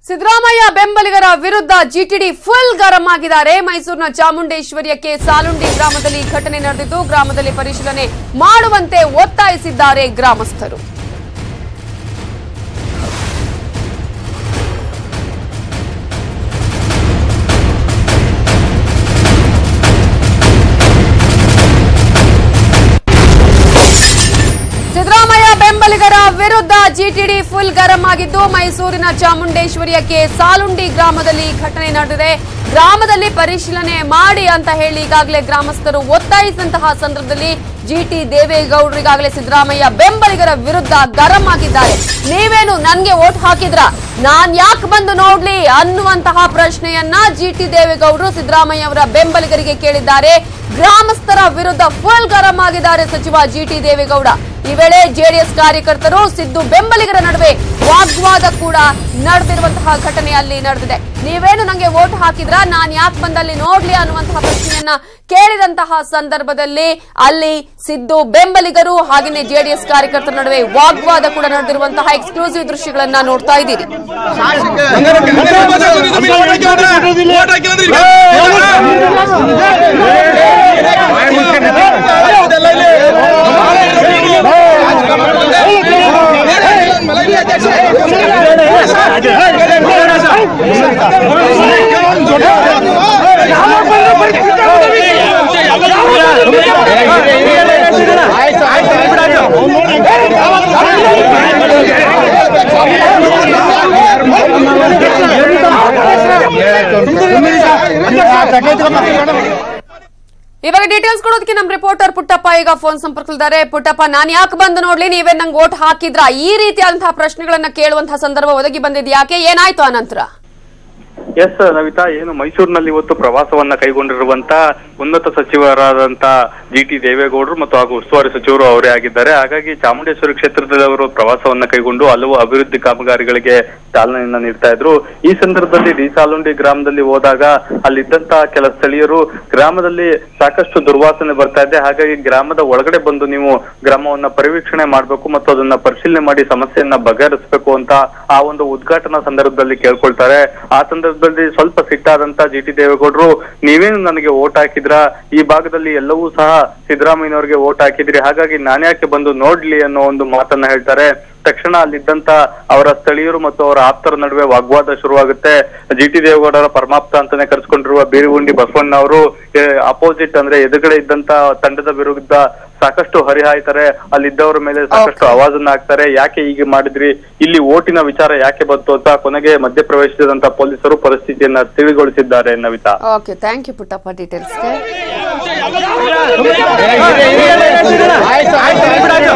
ಸಿದ್ದರಾಮಯ್ಯ ಬೆಂಬಲಿಗರ ವಿರುದ್ಧ ಜಿಟಿಡಿ ಫುಲ್ ಗರಂ ಆಗಿದ್ದಾರೆ ಮೈಸೂರಿನ ಚಾಮುಂಡೇಶ್ವರಿಯಕ್ಕೆ ಸಾಲುಂಡಿ ಗ್ರಾಮದಲ್ಲಿ ಘಟನೆ ನಡೆದಿದ್ದು ಗ್ರಾಮದಲ್ಲಿ ಪರಿಶೀಲನೆ ಮಾಡುವಂತೆ ಒತ್ತಾಯಿಸಿದ್ದಾರೆ ಗ್ರಾಮಸ್ಥರು ಸಿದ್ದರಾಮಯ್ಯ ಬೆಂಬಲಿಗರ ವಿರುದ್ಧ ಜಿಟಿಡಿ ಫುಲ್ ಗರಂ ಆಗಿದ್ದು ಮೈಸೂರಿನ ಚಾಮುಂಡೇಶ್ವರಿಯಕ್ಕೆ ಸಾಲುಂಡಿ ಗ್ರಾಮದಲ್ಲಿ ಘಟನೆ ನಡೆದಿದೆ ಗ್ರಾಮದಲ್ಲಿ ಪರಿಶೀಲನೆ ಮಾಡಿ ಅಂತ ಹೇಳಿ ಈಗಾಗಲೇ ಗ್ರಾಮಸ್ಥರು ಒತ್ತಾಯಿಸಿದಂತಹ ಸಂದರ್ಭದಲ್ಲಿ ಜಿಟಿ ದೇವೇಗೌಡರು ಈಗಾಗಲೇ ಸಿದ್ದರಾಮಯ್ಯ ಬೆಂಬಲಿಗರ ವಿರುದ್ಧ ಗರಂ ಆಗಿದ್ದಾರೆ ನೀವೇನು ನನ್ಗೆ ಓಟ್ ಹಾಕಿದ್ರ ನಾನ್ ಯಾಕೆ ಬಂದು ನೋಡ್ಲಿ ಅನ್ನುವಂತಹ ಪ್ರಶ್ನೆಯನ್ನ ಜಿಟಿ ದೇವೇಗೌಡರು ಸಿದ್ದರಾಮಯ್ಯ ಅವರ ಬೆಂಬಲಿಗರಿಗೆ ಕೇಳಿದ್ದಾರೆ ಗ್ರಾಮಸ್ಥರ ವಿರುದ್ಧ ಫುಲ್ ಗರಂ ಆಗಿದ್ದಾರೆ ಸಚಿವ ಜಿಟಿ ದೇವೇಗೌಡ ಈ ವೇಳೆ ಜೆಡಿಎಸ್ ಕಾರ್ಯಕರ್ತರು ಸಿದ್ದು ಬೆಂಬಲಿಗರ ನಡುವೆ ವಾಗ್ವಾದ ಕೂಡ ನಡೆದಿರುವಂತಹ ಘಟನೆ ಅಲ್ಲಿ ನಡೆದಿದೆ ನೀವೇನು ನಂಗೆ ವೋಟ್ ಹಾಕಿದ್ರ ನಾನ್ ಯಾಕೆ ಬಂದಲ್ಲಿ ನೋಡ್ಲಿ ಅನ್ನುವಂತಹ ಪ್ರಶ್ನೆಯನ್ನ ಕೇಳಿದಂತಹ ಸಂದರ್ಭದಲ್ಲಿ ಅಲ್ಲಿ ಸಿದ್ದು ಬೆಂಬಲಿಗರು ಹಾಗೆಯೇ ಜೆಡಿಎಸ್ ಕಾರ್ಯಕರ್ತರ ನಡುವೆ ವಾಗ್ವಾದ ಕೂಡ ನಡೆದಿರುವಂತಹ ಎಕ್ಸ್ಕ್ಲೂಸಿವ್ ದೃಶ್ಯಗಳನ್ನ ನೋಡ್ತಾ ಇದ್ದೀರಿ ಇವಾಗ ಡೀಟೇಲ್ಸ್ ಕೊಡೋದಕ್ಕೆ ನಮ್ಮ ರಿಪೋರ್ಟರ್ ಪುಟ್ಟಪ್ಪ ಈಗ ಫೋನ್ ಸಂಪರ್ಕದಲ್ಲಿದ್ದಾರೆ ಪುಟ್ಟಪ್ಪ ನಾನ್ ಯಾಕೆ ಬಂದು ನೋಡ್ಲಿ ನೀವೇ ನಂಗೆ ವೋಟ್ ಹಾಕಿದ್ರ ಈ ರೀತಿಯಾದಂತಹ ಪ್ರಶ್ನೆಗಳನ್ನ ಕೇಳುವಂತಹ ಸಂದರ್ಭ ಒದಗಿ ಬಂದಿದ್ ಯಾಕೆ ಏನಾಯ್ತು ಆ ನಂತರ ಎಸ್ ನವಿತಾ ಏನು ಮೈಸೂರಿನಲ್ಲಿ ಇವತ್ತು ಪ್ರವಾಸವನ್ನ ಕೈಗೊಂಡಿರುವಂತ ಉನ್ನತ ಸಚಿವರಾದಂತ ಜಿ ಟಿ ದೇವೇಗೌಡರು ಮತ್ತು ಹಾಗೂ ಉಸ್ತುವಾರಿ ಸಚಿವರು ಅವರೇ ಆಗಿದ್ದಾರೆ ಹಾಗಾಗಿ ಚಾಮುಂಡೇಶ್ವರಿ ಕ್ಷೇತ್ರದಲ್ಲಿ ಅವರು ಪ್ರವಾಸವನ್ನ ಕೈಗೊಂಡು ಹಲವು ಅಭಿವೃದ್ಧಿ ಕಾಮಗಾರಿಗಳಿಗೆ ಚಾಲನೆಯನ್ನ ನೀಡ್ತಾ ಇದ್ರು ಈ ಸಂದರ್ಭದಲ್ಲಿ ಡಿಸಾಲುಂಡಿ ಗ್ರಾಮದಲ್ಲಿ ಹೋದಾಗ ಅಲ್ಲಿದ್ದಂತ ಕೆಲ ಸ್ಥಳೀಯರು ಗ್ರಾಮದಲ್ಲಿ ಸಾಕಷ್ಟು ದುರ್ವಾಸನೆ ಬರ್ತಾ ಇದೆ ಹಾಗಾಗಿ ಗ್ರಾಮದ ಒಳಗಡೆ ಬಂದು ನೀವು ಗ್ರಾಮವನ್ನ ಪರಿವೀಕ್ಷಣೆ ಮಾಡಬೇಕು ಮತ್ತು ಅದನ್ನ ಪರಿಶೀಲನೆ ಮಾಡಿ ಸಮಸ್ಯೆಯನ್ನ ಬಗೆಹರಿಸಬೇಕು ಅಂತ ಆ ಒಂದು ಉದ್ಘಾಟನಾ ಸಂದರ್ಭದಲ್ಲಿ ಕೇಳ್ಕೊಳ್ತಾರೆ ಆ ಸಂದರ್ಭದಲ್ಲಿ ಸ್ವಲ್ಪ ಸಿಟ್ಟಾದಂತ ಜಿ ಟಿ ದೇವೇಗೌಡರು ನೀವೇನು ನನಗೆ ಓಟ್ ಹಾಕಿದ್ರ ಈ ಭಾಗದಲ್ಲಿ ಎಲ್ಲವೂ ಸಹ ಸಿದ್ದರಾಮಯ್ಯನವರಿಗೆ ಓಟ್ ಹಾಕಿದ್ರಿ ಹಾಗಾಗಿ ನಾನ್ಯಾಕೆ ಬಂದು ನೋಡ್ಲಿ ಅನ್ನೋ ಒಂದು ಮಾತನ್ನ ಹೇಳ್ತಾರೆ ತಕ್ಷಣ ಅಲ್ಲಿದ್ದಂತ ಅವರ ಸ್ಥಳೀಯರು ಮತ್ತು ಅವರ ಆಪ್ತರ ನಡುವೆ ವಾಗ್ವಾದ ಶುರುವಾಗುತ್ತೆ ಜಿ ಟಿ ದೇವೇಗೌಡರ ಪರಮಾಪ್ತ ಅಂತಾನೆ ಕರೆಸ್ಕೊಂಡಿರುವ ಬೀರುಗುಂಡಿ ಬಸವಣ್ಣ ಅವರು ಅಪೋಸಿಟ್ ಅಂದ್ರೆ ಎದುರುಗಡೆ ಇದ್ದಂತ ತಂಡದ ವಿರುದ್ಧ ಸಾಕಷ್ಟು ಹರಿಹಾಯ್ತಾರೆ ಅಲ್ಲಿದ್ದವರ ಮೇಲೆ ಸಾಕಷ್ಟು ಆವಾಜನ್ನ ಹಾಕ್ತಾರೆ ಯಾಕೆ ಹೀಗೆ ಮಾಡಿದ್ರಿ ಇಲ್ಲಿ ಓಟಿನ ವಿಚಾರ ಯಾಕೆ ಬಂತು ಅಂತ ಕೊನೆಗೆ ಮಧ್ಯಪ್ರವೇಶಿಸಿದಂತ ಪೊಲೀಸರು ಪರಿಸ್ಥಿತಿಯನ್ನ ತಿಳಿಗೊಳಿಸಿದ್ದಾರೆ Navitha okay thank you Puttappa ಡೀಟೇಲ್ಸ್ಗೆ